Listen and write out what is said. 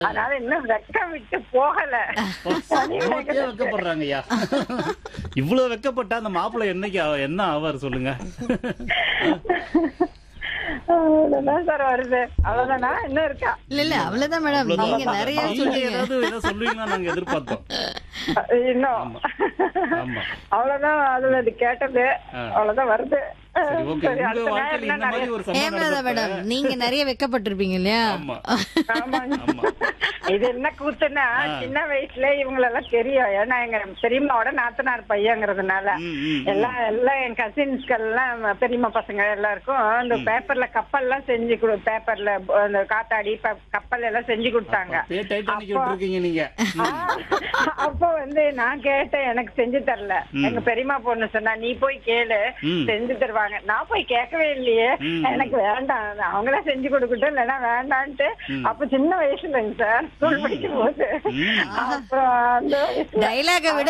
அதனால இன்னும் வெக்கம் விட்டு போகல நமக்கே வெக்கப்படுறாங்க ஐயா இவ்வளவு வெக்கப்பட்டா அந்த மாப்பிள்ளை என்னைக்கு ஆ- என்ன ஆவார் சொல்லுங்க அவ்வளவுதான் சார் வருது அவ்வளவுதானா இன்னும் இருக்கா இல்ல இல்ல அவ்வளவுதான் மேடம் அவ்வளவுதான். நீங்க நிறைய நீங்க சொல்றீங்க ஏதாவது ஏதாவது சொல்லுவீங்களா நாங்க எதிர்பார்த்தோம் இன்னும் ஆமா அவ்வளவுதான் அதுல இது கேட்டது ஆ. அவ்வளவுதான் வருது சரி ஓகே சரி, உங்க அடுத்த வாழ்க்கையில நேரம் இந்த மாதிரி நிறைய- ஒரு சம்பவம் ஏமலதா மேடம் நடந்தப்ப- நீங்க நிறைய வெக்கப்பட்டிருப்பீங்க இல்லையா ஆமா ஆமாங்க. ஆமா இது என்ன கூத்துன்னா ஆ. சின்ன வயசுல இவங்களெல்லாம் தெரியும் ஏன்னா எங்க பெரியம்மாவோட நாத்தனார் பையங்கிறதுனால ம், ம், ம். எல்லாம் எல்லாம் என் கசின்ஸ்கள் எல்லாம் பெரியம்மா பசங்க எல்லாருக்கும் இந்த பேப்பர்ல கப்பல் எல்லாம் செஞ்சு கொடு பேப்பர்ல அந்த காத்தாடி ப- கப்பல் எல்லாம் செஞ்சு கொடுத்தாங்க அப்பயே டைட்டானிக் அப்போ- விட்டுருக்கீங்க நீங்க ஆ, அப்போ வந்து நான் கேட்டேன் எனக்கு செஞ்சு தரல ம். எங்க பெரியம்மா பொண்ணு சொன்னா நீ போய் கேளு ம். செஞ்சு தருவாங்க நான் போய் கேட்கவே இல்லையே ம். எனக்கு வேண்டாம் அவங்களே செஞ்சு கொடுக்கட்டும் இல்லைன்னா வேண்டான்ட்டு ம். அப்ப சின்ன வயசுலங்க சார் ஸ்கூல் படிக்கும் போது ம். அப்புறம் அந்த வயசுல டைலாக விட